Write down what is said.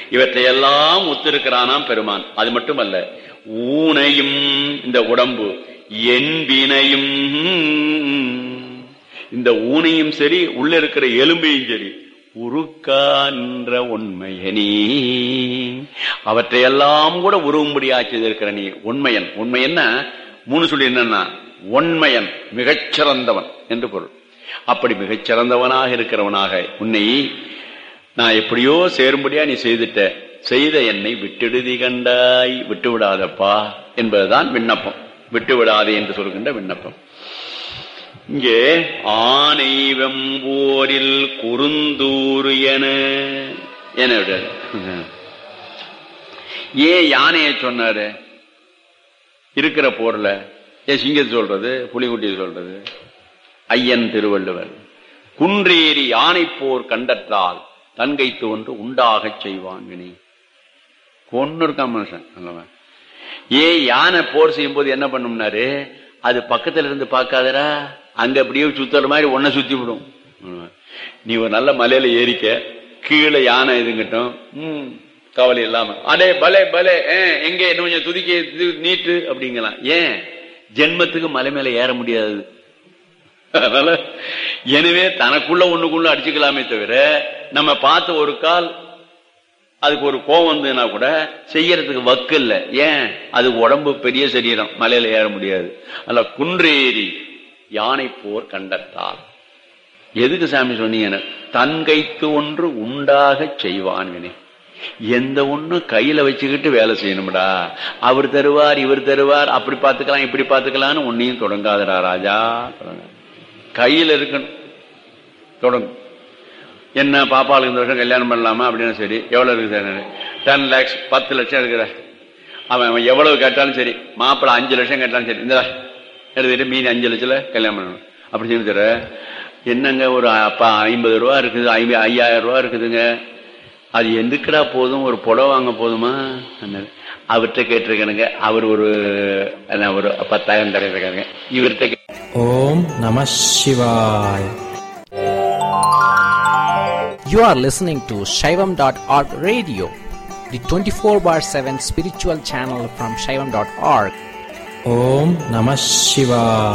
இவற்றையெல்லாம் ஒத்திருக்கிறானாம் பெருமான் அது மட்டுமல்ல ஊனையும் இந்த உடம்பு என்பினையும் இந்த ஊனையும் சரி உள்ள இருக்கிற எலும்பையும் சரி உருக்கான்ற உண்மையனி அவற்றையெல்லாம் கூட உருவும்படியா செய்திருக்கிற நீ உண்மையன் உண்மையன்னா மூணு சொல்லி என்னன்னா உண்மையன் மிகச்சிறந்தவன் என்று பொருள் அப்படி மிகச்சிறந்தவனாக இருக்கிறவனாக உன்னை நான் எப்படியோ சேரும்படியா நீ செய்துட்ட செய்த என்னை விட்டுடுதி கண்டாய் விட்டு விடாதப்பா என்பதுதான் விண்ணப்பம் விட்டு விடாதே என்று சொல்கின்ற விண்ணப்பம் இங்கே ஆனை வெம்போரில் குறுந்தூறு என என விடாது ஏன் யானையை சொன்னாரு இருக்கிற போர்ல ஏன் சிங்கத்தை சொல்றது புலிகுட்டியை சொல்றது ஐயன் திருவள்ளுவர் குன்றேறி யானை போர் கண்டற்றால் தன்கை தோன்று உண்டாகச் செய்வான் வினை கொன்னு இருக்கான் மனுஷன் அல்லவா ஏன் யானை போர் செய்யும் போது என்ன பண்ணும்னாரு அது பக்கத்துல இருந்து பார்க்காதரா அங்க அப்படியே சுத்துற மாதிரி ஒன்ன சுத்தி விடும் நீ ஒரு நல்ல மலையில ஏறிக்க கீழே யானை இதுங்கட்டும் ம் கவலை இல்லாம அடே பலே பலே எங்க என்ன கொஞ்சம் துதிக்க இது நீட்டு அப்படிங்கலாம் ஏன் ஜென்மத்துக்கு மலை மேல ஏற முடியாது அதனால எனவே தனக்குள்ள ஒண்ணுக்குள்ள அடிச்சுக்கலாமே தவிர நம்ம பார்த்த ஒரு கால் அதுக்கு ஒரு கோவம் வந்ததுன்னா கூட செய்யறதுக்கு வக்கு இல்ல ஏன் அது உடம்பு பெரிய சரீரம் மலையில ஏற முடியாது அல்ல குன்றேறி யானை போர் கண்டத்தால் எதுக்கு சாமி சொன்னீங்க தன் கைத்து ஒன்று உண்டாக செய்வான் வினை எந்த ஒண்ணு கையில வச்சுக்கிட்டு வேலை செய்யணும்டா அவர் தருவார் இவர் தருவார் அப்படி பார்த்துக்கலாம் இப்படி பார்த்துக்கலாம்னு ஒன்னையும் தொடங்காதடா ராஜா கையில இருக்கணும் தொடங்கும் என்ன பாப்பாளுக்கு இந்த வருஷம் கல்யாணம் பண்ணலாமா அப்படின்னு சரி எவ்வளவு இருக்கு சார் டென் லேக்ஸ் பத்து லட்சம் இருக்கிற அவன் அவன் எவ்வளவு கேட்டாலும் சரி மாப்பிள்ள அஞ்சு லட்சம் கேட்டாலும் சரி இந்த எடுத்துட்டு மீதி அஞ்சு லட்சத்துல கல்யாணம் பண்ணணும் அப்படி சொல்லி தர என்னங்க ஒரு அப்பா ஐம்பது ரூபா இருக்குது ஐம்பது ஐயாயிரம் ரூபா இருக்குதுங்க அது எதுக்குடா போதும் ஒரு புடவை வாங்க போதுமா அவர்கிட்ட கேட்டிருக்கணுங்க அவர் ஒரு ஒரு பத்தாயிரம் தரையிருக்காங்க இவர்கிட்ட ஓம் நம சிவாய் You are listening to Shaivam.org radio, the 24 bar 7 spiritual channel from Shaivam.org. Om Namah Shivaya.